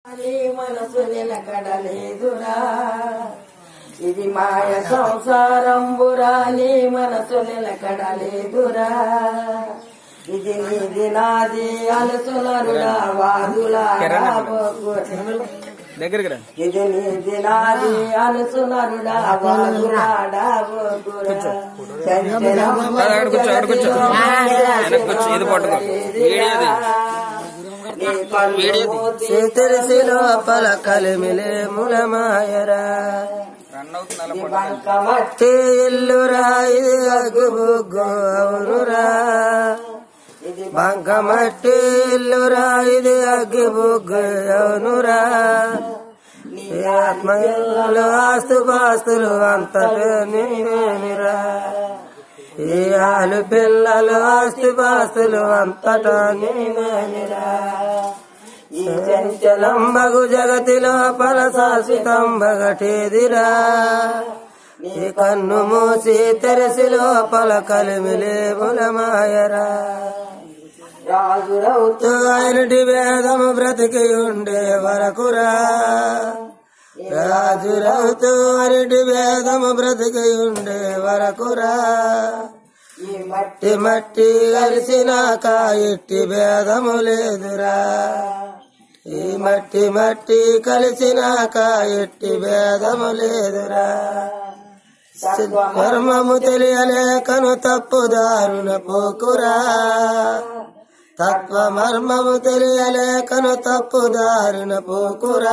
నీ మనసు నిలకడలేదురా ఇది మాయ సంసారంబురా నీ మనసు నిలకడలేదురా ఇది నీది నాది అలసులరుడా వాదులా దగ్గరికి రా ఇది నీది నాది అలసులరుడా వాదులాడా అక్కడ కూర్చో, అక్కడ కూర్చో. వెనక్కి కూర్చో, ఇది పట్టుకో. వీడియోది. చేతరిసి లోపల కలిమిలే ములమాయరా రన్ అవుతుంది అలా పట్టుకో. బంకమట్టి ఇల్లురా ఇది అగ్గు బుగ్గు అవునురా ఇది బంకమట్టి ఇల్లురా ఇది అగ్గి బుగ్గు అవునురా నీ ఆత్మలు ఆస్తుపాస్తులు అంతటే నీవేమిరా ఈ ఆలు పిల్లలు ఆస్తిపాస్తులు అంతటా నీవేమిరా ఈ చంచలంబగు జగతి లోపల శాశ్వతంబగటేదిరా నీ కన్ను మూసి తెరసి లోపల కలిమిలే మాయరా రాజురవుతూ ఆయనటి వేదము బ్రతికి ఉండే వరకురా రాజురవుతూ అరటి వేదము బ్రతికి ఉండే వరకురా ఈ మట్టి మట్టి కలిసినాక ఇట్టి భేదము లేదురా ఈ మట్టి మట్టి కలిసినాక ఎట్టి భేదము లేదురా కర్మము తెలియలేకను తప్పుదారున పోకురా తత్వ మర్మము తెలియలేకను తప్పుదారున పోకురా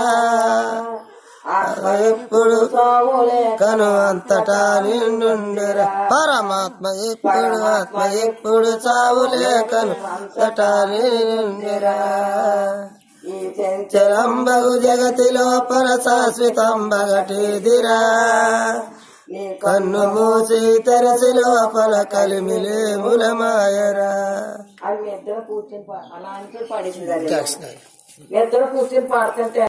ఎప్పుడు కను అంతటా నిండుండెరా పరమాత్మ ఎప్పుడు ఆత్మ ఎప్పుడు చావు లేకను అంతటా నిండుండెరా ఈ చంచలంబగు జగతి లోపల శాశ్వతంబగటిదిరా నీ కన్ను మూసి తెరసి లోపల కలిమిలే ములమాయరా అవి ఇద్దరు కూర్చొని అలా అంటే పడేసింది ఇద్దరు కూర్చొని పాడుతుంటే